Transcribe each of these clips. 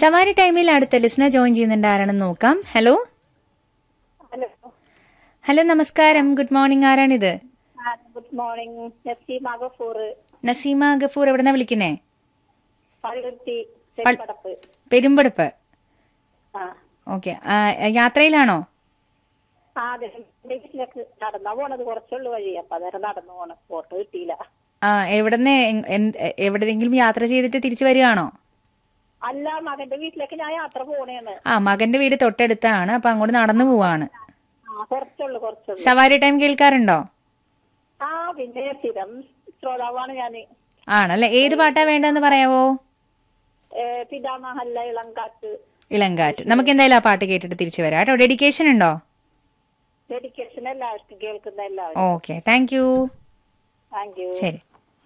സവാരി ടൈമിൽ അടുത്ത ലിസ്ണർ ജോയിൻ ചെയ്യുന്നുണ്ട് ആരാണെന്ന് നോക്കാം ഹലോ ഹലോ ഹലോ നമസ്കാരം ഗുഡ് മോർണിംഗ് ആരാണിത് ഗുഡ് മോർണിംഗ് നസീമ ഗഫൂർ നസീമ ഗഫൂർ എവിടെന്നാ വിളിക്കുന്നേ പള്ളുരുത്തി പൾ- തെപ്പടപ്പ് പെരുമ്പടുപ്പ് ആ ഓക്കെ യാത്രയിലാണോ ആ അതെ എന്റെ വീട്ടിലേക്ക് നടന്നാ പോണത് കുറച്ചുള്ളു വഴി അപ്പൊ അന്നേരം നടന്നു പോണം ഫോട്ടോ കിട്ടിയില്ല ആ എവിടെന്ന് എങ്- എന്ത്- എവിടെയെങ്കിലും യാത്ര ചെയ്തിട്ട് തിരിച്ചു വരികയാണോ അല്ല മകന്റെ വീട്ടിലേക്ക് ഞാൻ യാത്ര പോണേന്ന് ആ മകന്റെ വീട് തൊട്ടടുത്താണ് അപ്പൊ അങ്ങോട്ട് നടന്നു പോവാണ് ആ കുറച്ചുള്ളു കുറച്ചുള്ളു സവാരി ടൈം കേൾക്കാറുണ്ടോ ആ പിന്നെ സ്ഥിരം ശ്രോതാവാണ് ഞാന് ആണല്ലേ ഏത് പാട്ടാ വേണ്ടതെന്ന് പറയാവോ ഏ, പിതാമഹല്ല ഇളങ്കാറ്റ് ഇളങ്കാറ്റ് നമുക്ക് എന്തായാലും ആ പാട്ട് കേട്ടിട്ട് തിരിച്ചു വരാം കേട്ടോ ഡെഡിക്കേഷൻ ഉണ്ടോ ഡെഡിക്കേഷൻ എല്ലാവർക്കും കേൾക്കുന്ന എല്ലാവരും okay thank you thank you ശരി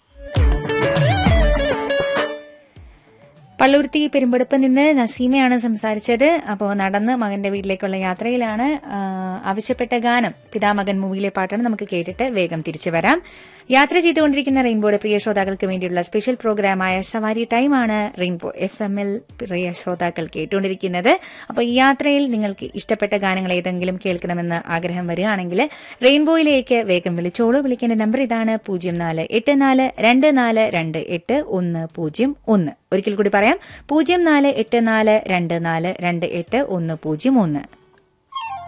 പള്ളുരുത്തി പെരുമ്പടുപ്പ് നിന്ന് നസീമയാണ് സംസാരിച്ചത് അപ്പോൾ നടന്ന് മകന്റെ വീട്ടിലേക്കുള്ള യാത്രയിലാണ് ആ, ആവശ്യപ്പെട്ട ഗാനം പിതാമകൻ മൂവിയിലെ പാട്ടാണ് നമുക്ക് കേട്ടിട്ട് വേഗം തിരിച്ചു വരാം യാത്ര ചെയ്തുകൊണ്ടിരിക്കുന്ന റെയിൻബോയുടെ പ്രിയ ശ്രോതാക്കൾക്ക് വേണ്ടിയുള്ള സ്പെഷ്യൽ പ്രോഗ്രാമായ സവാരി ടൈമാണ് റെയിൻബോ എഫ് എമ്മിൽ പ്രിയ ശ്രോതാക്കൾ കേട്ടുകൊണ്ടിരിക്കുന്നത് അപ്പോൾ ഈ യാത്രയിൽ നിങ്ങൾക്ക് ഇഷ്ടപ്പെട്ട ഗാനങ്ങൾ ഏതെങ്കിലും കേൾക്കണമെന്ന് ആഗ്രഹം വരികയാണെങ്കിൽ റെയിൻബോയിലേക്ക് വേഗം വിളിച്ചോളൂ വിളിക്കേണ്ട നമ്പർ ഇതാണ് പൂജ്യം നാല് എട്ട് നാല് രണ്ട് നാല് രണ്ട് എട്ട് ഒന്ന് പൂജ്യം ഒന്ന് ഒരിക്കൽ കൂടി പറയാം പൂജ്യം നാല് എട്ട് നാല് രണ്ട് നാല് രണ്ട് എട്ട് ഒന്ന് പൂജ്യം ഒന്ന്